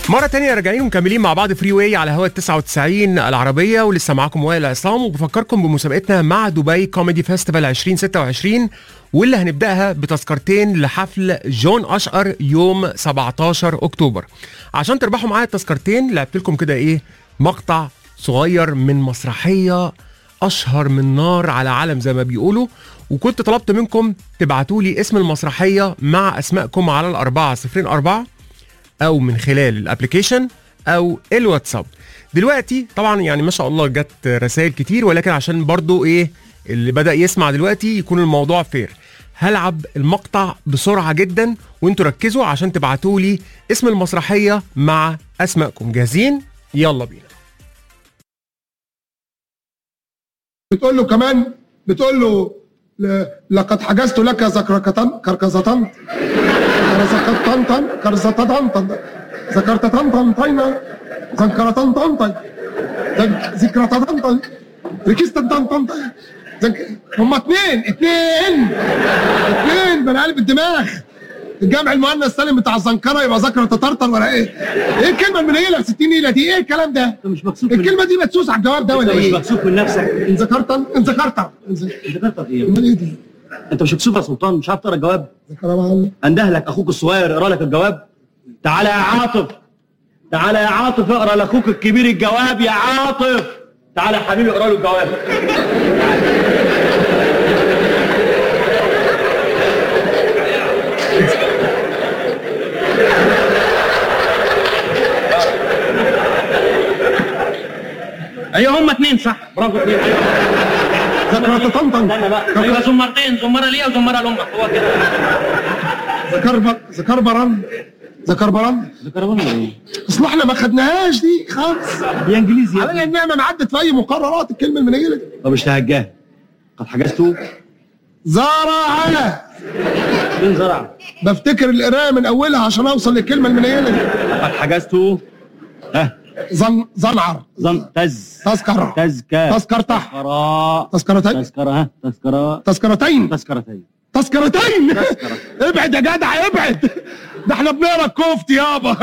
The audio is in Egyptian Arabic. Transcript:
مرة تانية راجعين ومكملين مع بعض فري واي على هوا 99 العربية ولسه معاكم وائل عصام وبفكركم بمسابقتنا مع دبي كوميدي فيستيفال 2026 واللي هنبداها بتذكرتين لحفل جون اشقر يوم 17 اكتوبر. عشان تربحوا معايا التذكرتين لعبت لكم كده ايه مقطع صغير من مسرحية اشهر من نار على علم زي ما بيقولوا وكنت طلبت منكم تبعتوا لي اسم المسرحية مع اسمائكم على الأربعة صفرين أربعة او من خلال الابلكيشن او الواتساب دلوقتي طبعا يعني ما شاء الله جت رسائل كتير ولكن عشان برضو ايه اللي بدا يسمع دلوقتي يكون الموضوع فير هلعب المقطع بسرعه جدا وانتوا ركزوا عشان تبعتوا لي اسم المسرحيه مع اسمائكم جاهزين يلا بينا بتقول له كمان بتقول له ل- لقد حجزت لك ذكركتن كركزتن كرزكتن تن كرزتتن تن ذكرت تن تن تين ذكرتن تن تن ذكرتن تن ركزت تن تن تن ذك- هما اتنين اتنين اتنين بني قلب الدماغ الجمع المؤنث سالم بتاع الزنكره يبقى ذكر تطرطر ولا ايه؟ ايه الكلمه المنيله ب 60 نيله دي؟ ايه الكلام ده؟ انت مش مكسوف من الكلمه دي مدسوس على الجواب ده انت ولا مش ايه؟ مكسوف من نفسك ان ذكرت ان ذكرت إن ذ- انت غلطت ايه امال ايه دي؟ انت مش مكسوف يا سلطان مش عارف تقرا الجواب ذكر يا معلم انده لك اخوك الصغير يقرا لك الجواب تعالى يا عاطف تعالى يا عاطف اقرا لاخوك الكبير الجواب يا عاطف تعالى يا حبيبي اقرا له الجواب ايوه هم اتنين صح برافو اتنين ايوه ذكرت طنطن استنى بقى ايوه زمرتين زمره ليا وزمره لامك هو كده ذكر ب- ذكر برن ذكر برن ذكر ولا ايه؟ اصل احنا ما خدناهاش دي خالص هي انجليزي يا على ابني. انها ما عدت في اي مقررات الكلمه المنيله دي طب مش تهجاه قد حجزته زرع فين زرع بفتكر القرايه من اولها عشان اوصل للكلمه المنيله دي قد حجزته ها زن زنعر زن تز تذكره تزكى تذكرتح تذكرة تذكرتين تذكرة ها تذكرة تذكرتين تذكرتين تذكرتين ابعد يا جدع ابعد ده احنا بنقرا الكفت يابا